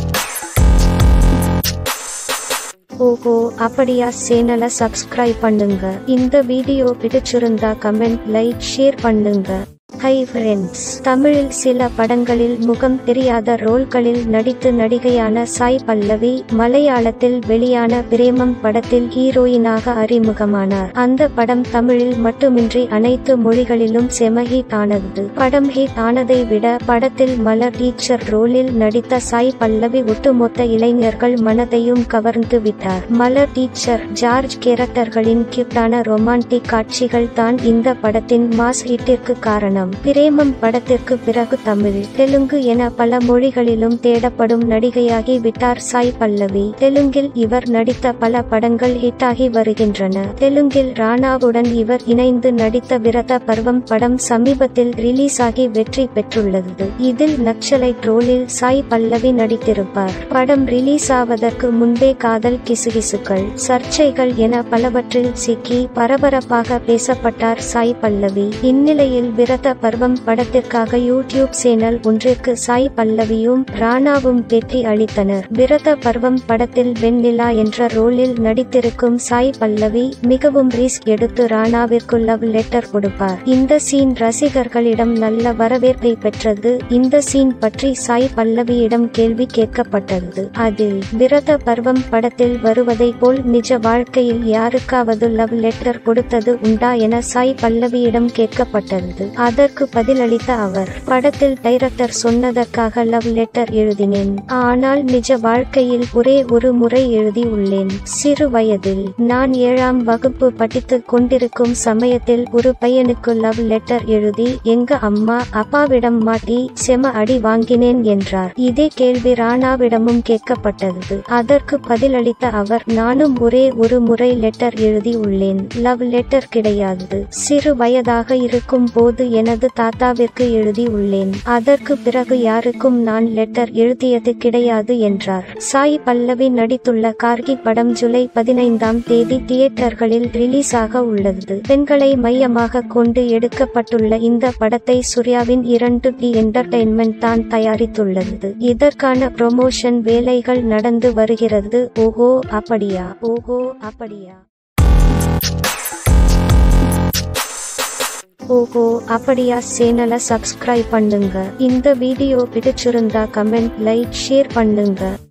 ஓஹோ அப்படியா சேனலை சப்ஸ்கிரைப் பண்ணுங்க இந்த வீடியோ பிடிச்சிருந்தா கமெண்ட் லைக் ஷேர் பண்ணுங்க ஹை ஃப்ரெண்ட்ஸ் தமிழில் சில படங்களில் முகம் தெரியாத ரோல்களில் நடித்து நடிகையான சாய் பல்லவி மலையாளத்தில் வெளியான பிரேமம் படத்தில் ஹீரோயினாக அறிமுகமானார் அந்த படம் தமிழில் மட்டுமின்றி அனைத்து மொழிகளிலும் செம ஹிட் ஆனது படம் ஹிட் ஆனதை விட படத்தில் மலர் டீச்சர் ரோலில் நடித்த சாய் பல்லவி ஒட்டுமொத்த இளைஞர்கள் மனதையும் கவர்ந்து விட்டார் மலர் டீச்சர் ஜார்ஜ் கேரக்டர்களின் கியூட்டான ரொமான்டிக் காட்சிகள் தான் இந்த படத்தின் மாஸ் ஹிட்டிற்கு காரணம் பிரேமம் படத்திற்கு பிறகு தமிழ் தெலுங்கு என பல மொழிகளிலும் தேடப்படும் நடிகையாகி விட்டார் சாய் பல்லவி தெலுங்கில் இவர் நடித்த பல படங்கள் ஹிட்டாகி வருகின்றன தெலுங்கில் ராணாவுடன் இவர் இணைந்து நடித்த விரத பருவம் படம் சமீபத்தில் ரிலீஸ் ஆகி வெற்றி பெற்றுள்ளது இதில் நக்சலைட் ரோலில் சாய் பல்லவி நடித்திருப்பார் படம் ரிலீஸ் ஆவதற்கு முன்பே காதல் கிசுகிசுக்கள் சர்ச்சைகள் என பலவற்றில் சிக்கி பரபரப்பாக பேசப்பட்டார் சாய் பல்லவி இந்நிலையில் விரத பருவம் படத்திற்காக யூடியூப் சேனல் ஒன்றிற்கு சாய் பல்லவியும் ராணாவும் பேட்டி அளித்தனர் விரத பருவம் படத்தில் வெண்ணிலா என்ற ரோலில் நடித்திருக்கும் சாய் பல்லவி மிகவும் ரிஸ்க் எடுத்து ராணாவிற்கு லவ் லெட்டர் கொடுப்பார் இந்த சீன் ரசிகர்களிடம் நல்ல வரவேற்பை பெற்றது இந்த சீன் பற்றி சாய் பல்லவியிடம் கேள்வி கேட்கப்பட்டது அதில் விரத பருவம் படத்தில் வருவதை போல் நிஜ வாழ்க்கையில் யாருக்காவது லவ் லெட்டர் கொடுத்தது உண்டா என சாய் பல்லவியிடம் கேட்கப்பட்டது அதற்கு பதிலளித்த அவர் படத்தில் டைரக்டர் சொன்னதற்காக லவ் லெட்டர் எழுதினேன் ஆனால் நிஜ வாழ்க்கையில் ஒரே ஒரு முறை எழுதி உள்ளேன் சிறு வயதில் நான் ஏழாம் வகுப்பு படித்துக் கொண்டிருக்கும் சமயத்தில் ஒரு பையனுக்கு லவ் லெட்டர் எழுதி எங்க அம்மா அப்பாவிடம் மாட்டி செம அடி வாங்கினேன் என்றார் இதே கேள்வி ராணாவிடமும் கேட்கப்பட்டது அதற்கு பதிலளித்த அவர் நானும் ஒரே ஒரு முறை லெட்டர் எழுதி உள்ளேன் லவ் லெட்டர் கிடையாது சிறு வயதாக இருக்கும் போது எனது தாத்தாவிற்கு எழுதி உள்ளேன் அதற்கு பிறகு யாருக்கும் நான் லெட்டர் எழுதியது கிடையாது என்றார் சாய் பல்லவி நடித்துள்ள கார்கி படம் ஜூலை பதினைந்தாம் தேதி தியேட்டர்களில் ரிலீஸ் ஆக உள்ளது பெண்களை மையமாக கொண்டு எடுக்கப்பட்டுள்ள இந்த படத்தை சூர்யாவின் இரண்டு டி என்டர்டைன்மெண்ட் தான் தயாரித்துள்ளது இதற்கான ப்ரொமோஷன் வேலைகள் நடந்து வருகிறது ஓஹோ அப்படியா ஓஹோ அப்படியா ஓஹோ அப்படியா சேனலை சப்ஸ்கிரைப் பண்ணுங்க இந்த வீடியோ பிடிச்சிருந்தா கமெண்ட் லைக் ஷேர் பண்ணுங்க